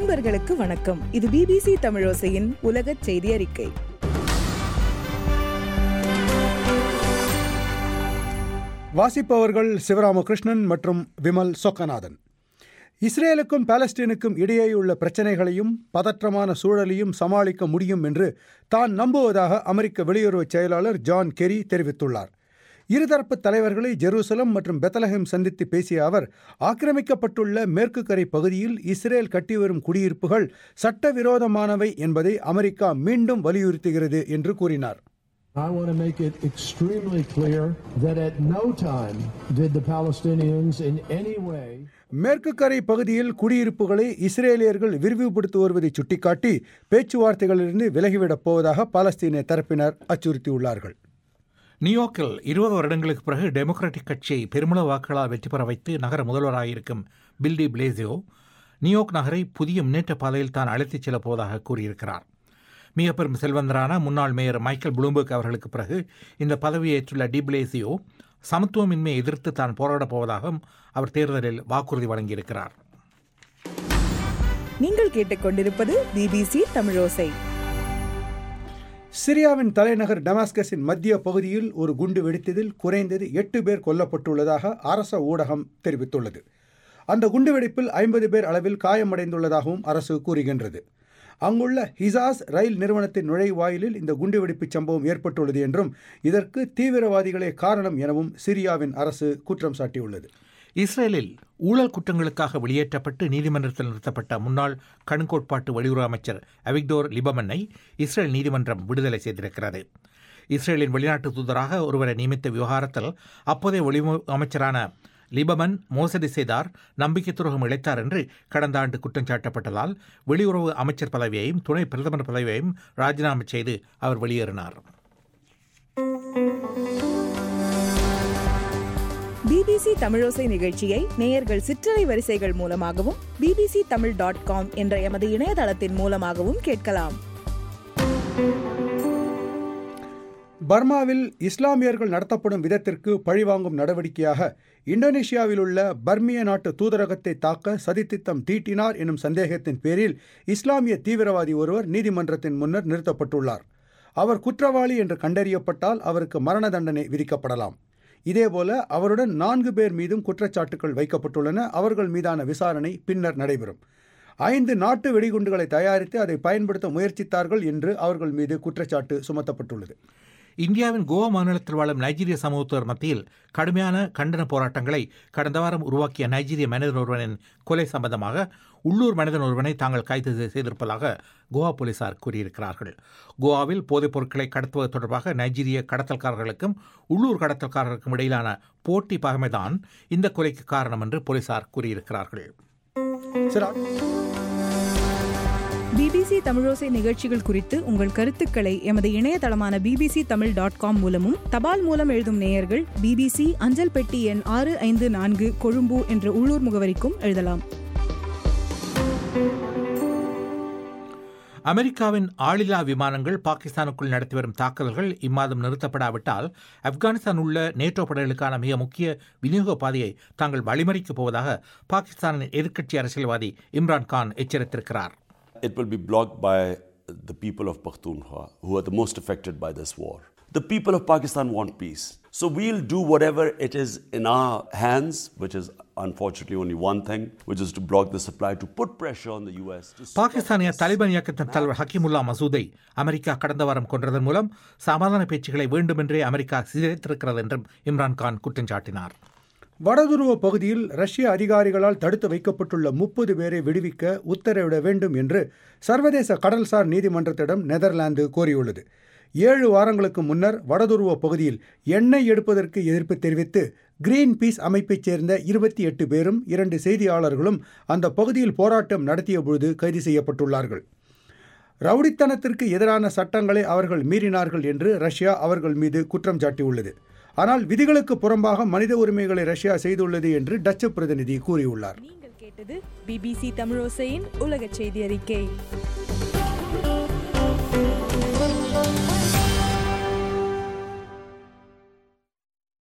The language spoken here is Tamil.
நண்பர்களுக்கு வணக்கம் இது பிபிசி தமிழோசையின் உலக செய்தி அறிக்கை வாசிப்பவர்கள் சிவராமகிருஷ்ணன் மற்றும் விமல் சொக்கநாதன் இஸ்ரேலுக்கும் பாலஸ்தீனுக்கும் இடையேயுள்ள பிரச்சனைகளையும் பதற்றமான சூழலையும் சமாளிக்க முடியும் என்று தான் நம்புவதாக அமெரிக்க வெளியுறவு செயலாளர் ஜான் கெரி தெரிவித்துள்ளார் இருதரப்பு தலைவர்களை ஜெருசலம் மற்றும் பெத்தலஹேம் சந்தித்து பேசிய அவர் ஆக்கிரமிக்கப்பட்டுள்ள மேற்கு கரை பகுதியில் இஸ்ரேல் கட்டிவரும் குடியிருப்புகள் சட்டவிரோதமானவை என்பதை அமெரிக்கா மீண்டும் வலியுறுத்துகிறது என்று கூறினார் I want to make it extremely clear that at no time did the Palestinians in any way மேற்கு கரை பகுதியில் குடியிருப்புகளை இஸ்ரேலியர்கள் விரிவுபடுத்தி வருவதை சுட்டிக்காட்டி பேச்சுவார்த்தைகளிலிருந்து விலகிவிடப் போவதாக பாலஸ்தீன தரப்பினர் அச்சுறுத்தியுள்ளார்கள் நியூயார்க்கில் இருபது வருடங்களுக்கு பிறகு டெமோக்ராட்டிக் கட்சியை பெருமள வாக்குகளால் வெற்றி பெற வைத்து நகர முதல்வராக பில்டி பிளேசியோ நியூயார்க் நகரை புதிய முன்னேற்ற பாதையில் தான் அழைத்துச் செல்லப் போவதாக கூறியிருக்கிறார் மிக பெரும் செல்வந்தரான முன்னாள் மேயர் மைக்கேல் புளூம்பர்க் அவர்களுக்கு பிறகு இந்த பதவியேற்றுள்ள டி பிளேசியோ சமத்துவமின்மையை எதிர்த்து தான் போராடப் போவதாகவும் அவர் தேர்தலில் வாக்குறுதி வழங்கியிருக்கிறார் நீங்கள் கேட்டுக்கொண்டிருப்பது பிபிசி தமிழோசை சிரியாவின் தலைநகர் டமாஸ்கஸின் மத்திய பகுதியில் ஒரு குண்டு வெடித்ததில் குறைந்தது எட்டு பேர் கொல்லப்பட்டுள்ளதாக அரச ஊடகம் தெரிவித்துள்ளது அந்த குண்டுவெடிப்பில் ஐம்பது பேர் அளவில் காயமடைந்துள்ளதாகவும் அரசு கூறுகின்றது அங்குள்ள ஹிசாஸ் ரயில் நிறுவனத்தின் நுழைவாயிலில் இந்த குண்டுவெடிப்பு சம்பவம் ஏற்பட்டுள்ளது என்றும் இதற்கு தீவிரவாதிகளே காரணம் எனவும் சிரியாவின் அரசு குற்றம் சாட்டியுள்ளது இஸ்ரேலில் ஊழல் குற்றங்களுக்காக வெளியேற்றப்பட்டு நீதிமன்றத்தில் நிறுத்தப்பட்ட முன்னாள் கண்கோட்பாட்டு வெளியுறவு அமைச்சர் அவிக்டோர் லிபமனை இஸ்ரேல் நீதிமன்றம் விடுதலை செய்திருக்கிறது இஸ்ரேலின் வெளிநாட்டு தூதராக ஒருவரை நியமித்த விவகாரத்தில் அப்போதைய வெளியுறவு அமைச்சரான லிபமன் மோசடி செய்தார் நம்பிக்கை துரோகம் இழைத்தார் என்று கடந்த ஆண்டு குற்றம் சாட்டப்பட்டதால் வெளியுறவு அமைச்சர் பதவியையும் துணை பிரதமர் பதவியையும் ராஜினாமா செய்து அவர் வெளியேறினார் பிபிசி தமிழோசை நிகழ்ச்சியை நேயர்கள் சிற்றலை வரிசைகள் மூலமாகவும் பிபிசி தமிழ் டாட் காம் என்ற எமது இணையதளத்தின் மூலமாகவும் கேட்கலாம் பர்மாவில் இஸ்லாமியர்கள் நடத்தப்படும் விதத்திற்கு பழிவாங்கும் நடவடிக்கையாக இந்தோனேஷியாவில் உள்ள பர்மிய நாட்டு தூதரகத்தை தாக்க சதித்திட்டம் தீட்டினார் எனும் சந்தேகத்தின் பேரில் இஸ்லாமிய தீவிரவாதி ஒருவர் நீதிமன்றத்தின் முன்னர் நிறுத்தப்பட்டுள்ளார் அவர் குற்றவாளி என்று கண்டறியப்பட்டால் அவருக்கு மரண தண்டனை விதிக்கப்படலாம் இதேபோல அவருடன் நான்கு பேர் மீதும் குற்றச்சாட்டுகள் வைக்கப்பட்டுள்ளன அவர்கள் மீதான விசாரணை பின்னர் நடைபெறும் ஐந்து நாட்டு வெடிகுண்டுகளை தயாரித்து அதை பயன்படுத்த முயற்சித்தார்கள் என்று அவர்கள் மீது குற்றச்சாட்டு சுமத்தப்பட்டுள்ளது இந்தியாவின் கோவா மாநிலத்தில் வாழும் நைஜீரிய சமூகத்தவர் மத்தியில் கடுமையான கண்டன போராட்டங்களை கடந்த வாரம் உருவாக்கிய நைஜீரிய மனிதன் ஒருவனின் கொலை சம்பந்தமாக உள்ளூர் மனிதன் ஒருவனை தாங்கள் கைது செய்திருப்பதாக கோவா போலீசார் கூறியிருக்கிறார்கள் கோவாவில் போதைப் பொருட்களை கடத்துவது தொடர்பாக நைஜீரிய கடத்தல்காரர்களுக்கும் உள்ளூர் கடத்தல்காரர்களுக்கும் இடையிலான போட்டி பகமைதான் இந்த கொலைக்கு காரணம் என்று போலீசார் கூறியிருக்கிறார்கள் சரி பிபிசி தமிழோசை நிகழ்ச்சிகள் குறித்து உங்கள் கருத்துக்களை எமது இணையதளமான பிபிசி தமிழ் டாட் காம் மூலமும் தபால் மூலம் எழுதும் நேயர்கள் பிபிசி அஞ்சல் பெட்டி எண் ஆறு ஐந்து நான்கு கொழும்பு என்ற உள்ளூர் முகவரிக்கும் எழுதலாம் அமெரிக்காவின் ஆளில்லா விமானங்கள் பாகிஸ்தானுக்குள் நடத்தி வரும் தாக்குதல்கள் இம்மாதம் நிறுத்தப்படாவிட்டால் ஆப்கானிஸ்தான் உள்ள நேட்டோ படைகளுக்கான மிக முக்கிய விநியோக பாதையை தாங்கள் வழிமறிக்கப் போவதாக பாகிஸ்தானின் எதிர்க்கட்சி அரசியல்வாதி Imran Khan எச்சரித்திருக்கிறார் It will be blocked by the people of Pakhtunkhwa, who are the most affected by this war. The people of Pakistan want peace. So we'll do whatever it is in our hands, which is unfortunately only one thing, which is to block the supply, to put pressure on the US. To stop பாகிஸ்தானிய தாலிபான் இயக்கத்தின் தலைவர் ஹக்கீமுல்லா மசூதை அமெரிக்கா கடந்த வாரம் கொன்றதன் மூலம் சமாதான பேச்சுக்களை வேண்டுமென்றே அமெரிக்கா சிதைத்திருக்கிறது என்றும் இம்ரான் கான் குற்றம் சாட்டினார் வடதுருவ பகுதியில் ரஷ்ய அதிகாரிகளால் தடுத்து வைக்கப்பட்டுள்ள முப்பது பேரை விடுவிக்க உத்தரவிட வேண்டும் என்று சர்வதேச கடல்சார் நீதிமன்றத்திடம் நெதர்லாந்து கோரியுள்ளது ஏழு வாரங்களுக்கு முன்னர் வடதுருவ பகுதியில் எண்ணெய் எடுப்பதற்கு எதிர்ப்பு தெரிவித்து கிரீன் பீஸ் அமைப்பைச் சேர்ந்த இருபத்தி எட்டு பேரும் இரண்டு செய்தியாளர்களும் அந்த பகுதியில் போராட்டம் நடத்திய பொழுது கைது செய்யப்பட்டுள்ளார்கள் ரவுடித்தனத்திற்கு எதிரான சட்டங்களை அவர்கள் மீறினார்கள் என்று ரஷ்யா அவர்கள் மீது குற்றம் சாட்டியுள்ளது ஆனால் விதிகளுக்கு புறம்பாக மனித உரிமைகளை ரஷ்யா செய்துள்ளது என்று டச்சு பிரதிநிதி கூறியுள்ளார் நீங்கள் கேட்டது பிபிசி தமிழோசையின் உலக செய்தி அறிக்கை